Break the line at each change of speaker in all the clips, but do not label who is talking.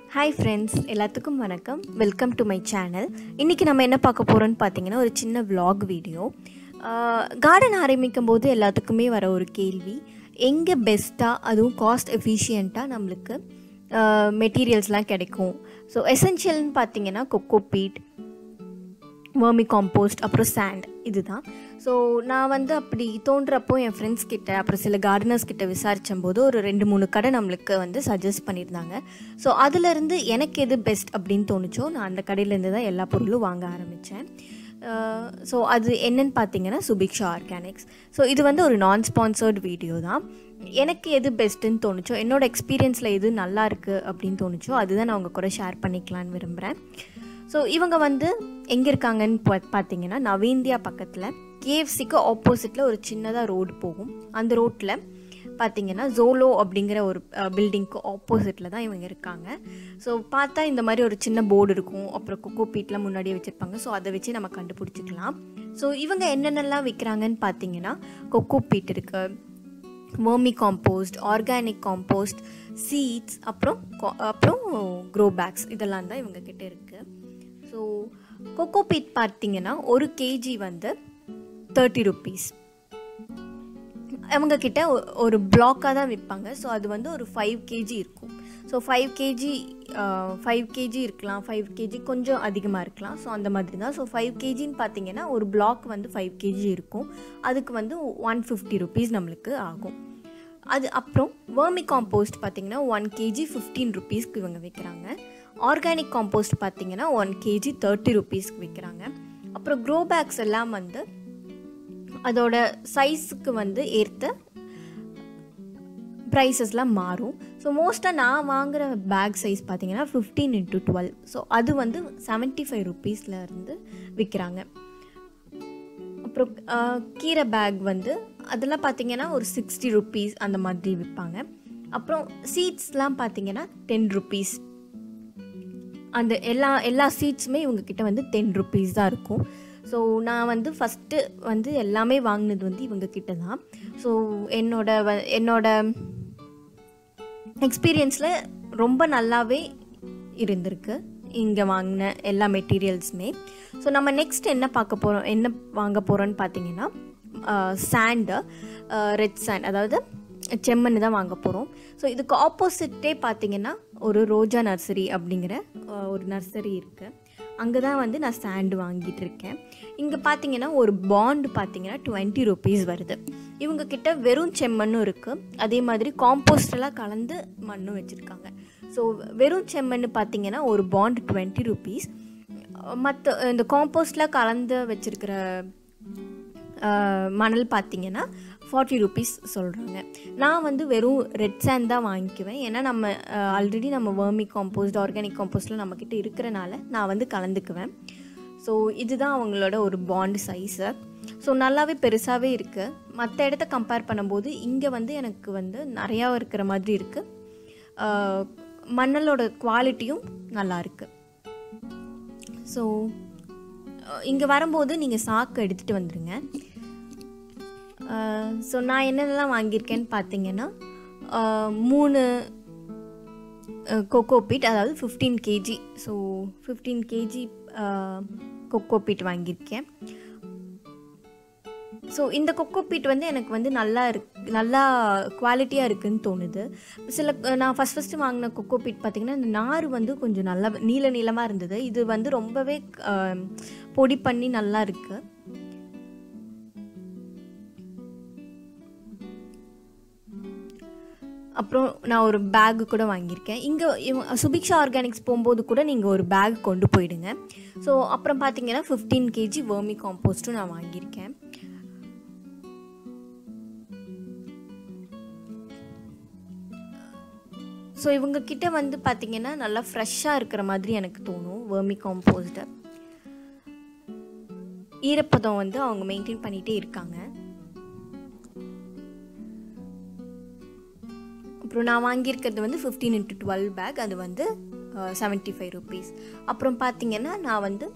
hi friends எல்லாத்துக்கும் வணக்கம் welcome to my channel இன்றைக்கி நம்ம என்ன பார்க்க போகிறோம்னு பார்த்தீங்கன்னா ஒரு சின்ன vlog வீடியோ கார்டன் ஆரம்பிக்கும் போது எல்லாத்துக்குமே வர ஒரு கேள்வி எங்கே பெஸ்ட்டாக அதுவும் காஸ்ட் எஃபிஷியண்ட்டாக நம்மளுக்கு மெட்டீரியல்ஸ்லாம் கிடைக்கும் ஸோ எசென்ஷியல்னு பார்த்தீங்கன்னா கொக்கோ பீட் வர்மி காம்போஸ்ட் அப்புறம் சாண்ட் இதுதான் ஸோ நான் வந்து அப்படி தோன்றப்போ என் ஃப்ரெண்ட்ஸ் கிட்ட அப்புறம் சில கார்டனர்ஸ் கிட்ட விசாரிச்சும் போது ஒரு ரெண்டு மூணு கடை நம்மளுக்கு வந்து சஜஸ்ட் பண்ணியிருந்தாங்க ஸோ அதுலேருந்து எனக்கு எது பெஸ்ட் அப்படின்னு தோணுச்சோ நான் அந்த கடையிலேருந்து தான் எல்லா பொருளும் வாங்க ஆரம்பித்தேன் ஸோ அது என்னன்னு பார்த்தீங்கன்னா சுபிக்ஷா ஆர்கானிக்ஸ் ஸோ இது வந்து ஒரு நான் ஸ்பான்சர்ட் வீடியோ தான் எனக்கு எது பெஸ்ட்டுன்னு தோணுச்சோ என்னோட எக்ஸ்பீரியன்ஸில் எது நல்லா இருக்குது அப்படின்னு தோணுச்சோ அதுதான் நான் உங்கள் கூட ஷேர் பண்ணிக்கலான்னு விரும்புகிறேன் ஸோ இவங்க வந்து எங்கே இருக்காங்கன்னு பா- பார்த்தீங்கன்னா நவேந்தியா பக்கத்தில் கேஎஃப்சிக்கு ஆப்போசிட்டில் ஒரு சின்னதாக ரோடு போகும் அந்த ரோட்டில் பார்த்தீங்கன்னா ஜோலோ அப்படிங்கிற ஒரு பில்டிங்க்கு ஆப்போசிட்டில் தான் இவங்க இருக்காங்க ஸோ பார்த்தா இந்த மாதிரி ஒரு சின்ன போர்டு இருக்கும் அப்புறம் கொக்கோ பீட்லாம் முன்னாடியே வச்சுருப்பாங்க ஸோ அதை வச்சு நம்ம கண்டுபிடிச்சிக்கலாம் ஸோ இவங்க என்னென்னலாம் விற்கிறாங்கன்னு பார்த்தீங்கன்னா கொக்கோ பீட் இருக்குது vermicompost organic compost seeds அப்புறம் co- அப்புறம் க்ரோ பேக்ஸ் இதெல்லாம் தான் இவங்க கிட்ட இருக்குது ஸோ கொக்கோ பீட் பார்த்தீங்கன்னா ஒரு கேஜி வந்து தேர்ட்டி ருபீஸ் அவங்க கிட்ட ஒ- ஒரு பிளாக்காக தான் விற்பாங்க ஸோ அது வந்து ஒரு ஃபைவ் கேஜி இருக்கும் so five KG five KG இருக்கலாம் ஃபைவ் கேஜி கொஞ்சம் அதிகமாக இருக்கலாம் ஸோ அந்த மாதிரி தான் ஸோ ஃபைவ் கேஜின்னு பார்த்தீங்கன்னா ஒரு பிளாக் வந்து ஃபைவ் கேஜி இருக்கும் அதுக்கு வந்து ஒன் ஃபிஃப்டி ருபீஸ் நம்மளுக்கு ஆகும் அது அப்புறம் வர்மி காம்போஸ்ட் பார்த்தீங்கன்னா ஒன் கேஜி ஃபிஃப்டீன் ருபீஸ்க்கு இவங்க விற்கிறாங்க ஆர்கானிக் காம்போஸ்ட் பார்த்தீங்கன்னா ஒன் கேஜி தேர்ட்டி ருபீஸ்க்கு விற்கிறாங்க அப்புறம் க்ரோ பேக்ஸ் எல்லாம் வந்து அதோட சைஸுக்கு வந்து ஏற்ற ப்ரைஸஸ்லாம் மாறும் ஸோ மோஸ்ட்டாக நான் வாங்குகிற பேக் சைஸ் பார்த்தீங்கன்னா ஃபிஃப்டீன் இன்ட்டு டுவெல் ஸோ அது வந்து செவன்ட்டி ஃபைவ் ருபீஸில் இருந்து விற்கிறாங்க அப்புறம் ஆஹ், கீரை பேக் வந்து அதெல்லாம் பார்த்தீங்கன்னா ஒரு சிக்ஸ்டி ருபீஸ் அந்த மாதிரி விற்பாங்க அப்புறம் சீட்ஸ்லாம் பார்த்தீங்கன்னா டென் ருபீஸ் அந்த எல்லா எல்லா சீட்ஸுமே இவங்கக்கிட்ட வந்து டென் ருபீஸ் தான் இருக்கும் ஸோ நான் வந்து ஃபஸ்ட்டு வந்து எல்லாமே வாங்கினது வந்து இவங்க கிட்ட தான் ஸோ என்னோட வ- என்னோட எக்ஸ்பீரியன்ஸில் ரொம்ப நல்லாவே இருந்திருக்கு இங்கே வாங்கின எல்லா மெட்டீரியல்ஸுமே ஸோ நம்ம நெக்ஸ்ட் என்ன பார்க்க போகிறோம் என்ன வாங்க போகிறோன்னு பார்த்தீங்கன்னா சாண்டு ரெட் சாண்ட் அதாவது செம்மண் தான் வாங்க போகிறோம் ஸோ இதுக்கு ஆப்போசிட்டே பார்த்தீங்கன்னா ஒரு ரோஜா நர்சரி அப்படிங்கிற அஹ், ஒரு நர்சரி இருக்குது அங்கே தான் வந்து நான் சாண்டு வாங்கிட்டு இருக்கேன் இங்கே பார்த்தீங்கன்னா ஒரு பாண்டு பார்த்தீங்கன்னா டுவெண்ட்டி ருபீஸ் வருது இவங்க கிட்ட வெறும் செம்மண்ணும் இருக்குது அதே மாதிரி காம்போஸ்ட் எல்லாம் கலந்து மண்ணும் வச்சுருக்காங்க ஸோ வெறும் செம்மண் பார்த்தீங்கன்னா ஒரு பாண்ட் டுவெண்ட்டி ருபீஸ் மற்ற இந்த காம்போஸ்ட்லாம் கலந்து வச்சுருக்கிற மணல் பார்த்தீங்கன்னா ஃபார்ட்டி ருபீஸ் சொல்கிறாங்க நான் வந்து வெறும் ரெட் சாண்ட் தான் வாங்கிக்குவேன் ஏன்னா நம்ம ஆல்ரெடி நம்ம வேர்மி காம்போஸ்ட் ஆர்கானிக் காம்போஸ்ட்லாம் நம்மக்கிட்ட இருக்கிறனால நான் வந்து கலந்துக்குவேன் ஸோ இதுதான் அவங்களோட ஒரு பாண்ட் சைஸு ஸோ நல்லாவே பெருசாகவே இருக்குது மற்ற இடத்த கம்பேர் பண்ணும்போது இங்கே வந்து எனக்கு வந்து நிறையா இருக்கிற மாதிரி இருக்குது மணலோட குவாலிட்டியும் நல்லா இருக்குது ஸோ இங்கே வரும்போது நீங்கள் சாக்கு எடுத்துகிட்டு வந்துடுங்க ஸோ நான் என்னென்னலாம் வாங்கியிருக்கேன்னு பார்த்தீங்கன்னா அஹ், மூணு கொக்கோ பீட் அதாவது fifteen KG so fifteen KG cocoa peat வாங்கியிருக்கேன் ஸோ இந்த கொக்கோ பீட் வந்து எனக்கு வந்து நல்லா இருக்கு நல்லா குவாலிட்டியாக இருக்குன்னு தோணுது சில நான் ஃபஸ்ட் ஃபஸ்ட்டு வாங்கின கொக்கோ பீட் பார்த்திங்கன்னா இந்த நார் வந்து கொஞ்சம் நல்லா நீல நீளமாக இருந்தது இது வந்து ரொம்பவே அஹ், பொடி பண்ணி நல்லா இருக்குது அப்புறம் நான் ஒரு பேக் கூட வாங்கியிருக்கேன் இங்கே சுபிக்ஷா ஆர்கானிக்ஸ் போகும்போது கூட நீங்கள் ஒரு பேக் கொண்டு போயிடுங்க ஸோ அப்புறம் பார்த்தீங்கன்னா ஃபிஃப்டீன் கேஜி வேர்மி காம்போஸ்ட்டும் நான் வாங்கியிருக்கேன் ஸோ இவங்க கிட்ட வந்து பார்த்தீங்கன்னா நல்லா ஃப்ரெஷ்ஷாக இருக்கிற மாதிரி எனக்கு தோணும் வேர்மி காம்போஸ்ட்டு ஈரப்பதம் வந்து அவங்க மெயின்டைன் பண்ணிகிட்டே இருக்காங்க அப்புறம் நான் வாங்கியிருக்கிறது வந்து ஃபிஃப்டீன் இன்ட்டு டுவெல் பேக் அது வந்து செவன்ட்டி ஃபைவ் ருபீஸ் அப்புறம் பார்த்தீங்கன்னா நான் வந்து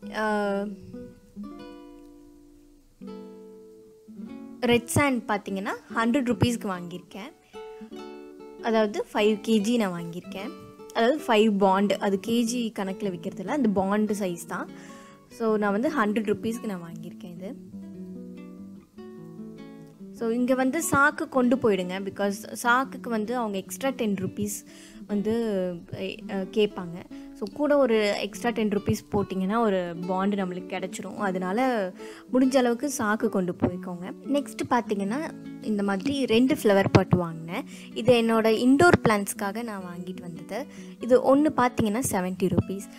ரெட் சாண்ட் பார்த்தீங்கன்னா ஹண்ட்ரட் ருபீஸ்க்கு வாங்கியிருக்கேன் அதாவது ஃபைவ் கேஜி நான் வாங்கியிருக்கேன் அதாவது ஃபைவ் பாண்ட் அது கேஜி கணக்கில் விற்கிறதுல அந்த பாண்டு சைஸ் தான் ஸோ நான் வந்து ஹண்ட்ரட் ருபீஸ்க்கு நான் வாங்கியிருக்கேன் இது ஸோ இங்கே வந்து சாக்கு கொண்டு போயிடுங்க பிகாஸ் சாக்குக்கு வந்து அவங்க எக்ஸ்ட்ரா டென் ருபீஸ் வந்து அஹ், கேட்பாங்க ஸோ கூட ஒரு எக்ஸ்ட்ரா டென் ருபீஸ் போட்டிங்கன்னா ஒரு பாண்டு நம்மளுக்கு கிடச்சிரும் அதனால முடிஞ்ச அளவுக்கு சாக்கு கொண்டு போய்க்கோங்க நெக்ஸ்ட் பார்த்தீங்கன்னா இந்த மாதிரி ரெண்டு ஃப்ளவர் பாட் வாங்கினேன் இது என்னோட இண்டோர் பிளான்ஸ்க்காக நான் வாங்கிட்டு வந்தது இது ஒன்று பார்த்தீங்கன்னா செவன்ட்டி ருபீஸ்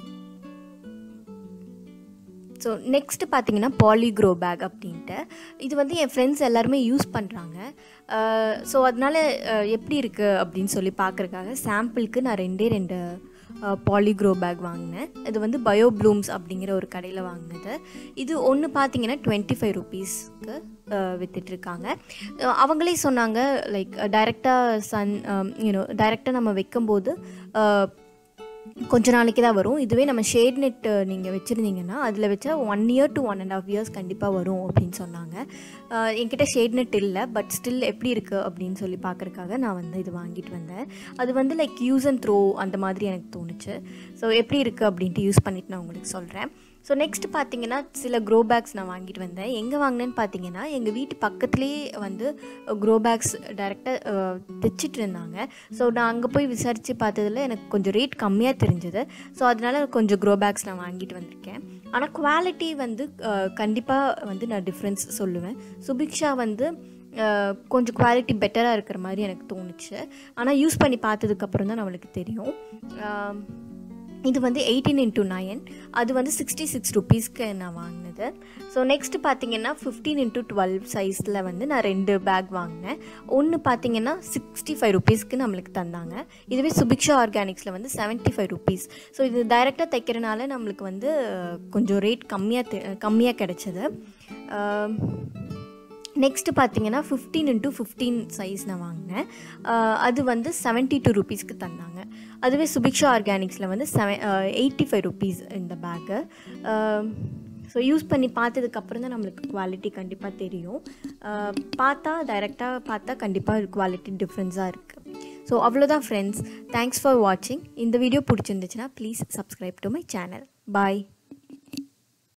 ஸோ நெக்ஸ்ட் பார்த்தீங்கன்னா பாலிக்ரோ பேக் அப்படின்ட்டு இது வந்து என் ஃப்ரெண்ட்ஸ் எல்லாருமே யூஸ் பண்ணுறாங்க ஸோ அதனால அஹ், எப்படி இருக்குது அப்படின்னு சொல்லி பார்க்குறக்காக சாம்பிளுக்கு நான் ரெண்டே ரெண்டு பாலிக்ரோ பேக் வாங்கினேன் இது வந்து பயோ ப்ளூம்ஸ் அப்படிங்கிற ஒரு கடையில் வாங்கினது இது ஒன்று பார்த்தீங்கன்னா டுவெண்ட்டி ஃபைவ் ருபீஸ்க்கு விற்றுட்ருக்காங்க அவங்களே சொன்னாங்க லைக் டைரெக்டாக சன் யூனோ டைரெக்டாக நம்ம வைக்கும்போது அஹ், கொஞ்ச நாளைக்கு தான் வரும் இதுவே நம்ம ஷேட் நெட் நீங்கள் வச்சுருந்தீங்கன்னா அதில் வச்சா one year to one and half years கண்டிப்பாக வரும் அப்படின்னு சொன்னாங்க அஹ் என்கிட்ட ஷேட் நெட் இல்லை பட் ஸ்டில் எப்படி இருக்குது அப்படின்னு சொல்லி பார்க்குறக்காக நான் வந்து இது வாங்கிட்டு வந்தேன் அது வந்து லைக் யூஸ் அண்ட் த்ரோ அந்த மாதிரி எனக்கு தோணுச்சு ஸோ எப்படி இருக்குது அப்படின்ட்டு யூஸ் பண்ணிட்டு நான் உங்களுக்கு சொல்கிறேன் ஸோ நெக்ஸ்ட் பார்த்தீங்கன்னா சில க்ரோ பேக்ஸ் நான் வாங்கிட்டு வந்தேன் எங்கே வாங்கினேன்னு பார்த்தீங்கன்னா எங்கள் வீட்டு பக்கத்துலேயே வந்து க்ரோ பேக்ஸ் டைரெக்டாக தைச்சிட்டு இருந்தாங்க ஸோ நான் அங்கே போய் விசாரித்து பார்த்ததுல எனக்கு கொஞ்சம் ரேட் கம்மியாக தெரிஞ்சது ஸோ அதனால கொஞ்சம் க்ரோ பேக்ஸ் நான் வாங்கிட்டு வந்திருக்கேன் ஆனால் குவாலிட்டி வந்து கண்டிப்பாக வந்து நான் டிஃப்ரென்ஸ் சொல்லுவேன் சுபிக்ஷா வந்து அஹ், கொஞ்சம் குவாலிட்டி பெட்டராக இருக்கிற மாதிரி எனக்கு தோணுச்சு ஆனால் யூஸ் பண்ணி பார்த்ததுக்கப்புறம் தான் நம்மளுக்கு தெரியும் அஹ், இது வந்து எயிட்டீன் இன்ட்டு நைன் அது வந்து சிக்ஸ்டி சிக்ஸ் ருபீஸ்க்கு நான் வாங்கினது ஸோ நெக்ஸ்ட்டு பார்த்தீங்கன்னா ஃபிஃப்டீன் இன்ட்டு டுவெல் சைஸில் வந்து நான் ரெண்டு பேக் வாங்கினேன் ஒன்று பார்த்தீங்கன்னா சிக்ஸ்டி ஃபைவ் ருபீஸ்க்கு நம்மளுக்கு தந்தாங்க இதுவே சுபிக்ஷா ஆர்கானிக்ஸில் வந்து செவன்ட்டி ஃபைவ் ருபீஸ் ஸோ இது டைரெக்டாக தைக்கிறனால நம்மளுக்கு வந்து அஹ், கொஞ்சம் ரேட் கம்மியாக கம்மியாக கிடச்சிது நெக்ஸ்ட்டு பார்த்தீங்கன்னா ஃபிஃப்டீன் இன்ட்டு ஃபிஃப்டீன் சைஸ் நான் வாங்கினேன் அஹ் அது வந்து செவன்ட்டி டூ ருபீஸ்க்கு தந்தாங்க அதுவே சுபிக்ஷா ஆர்கானிக்ஸில் வந்து செவன் எயிட்டி ஃபைவ் ருபீஸ் இந்த பேக்கு ஸோ யூஸ் பண்ணி பார்த்ததுக்கப்புறம் தான் நம்மளுக்கு குவாலிட்டி கண்டிப்பாக தெரியும் அஹ் பார்த்தா டைரெக்டாக பார்த்தா கண்டிப்பாக குவாலிட்டி டிஃப்ரென்ஸாக இருக்குது ஸோ அவ்வளோதான் ஃப்ரெண்ட்ஸ் தேங்க்ஸ் ஃபார் வாட்சிங் இந்த வீடியோ பிடிச்சிருந்துச்சுன்னா please subscribe to my channel bye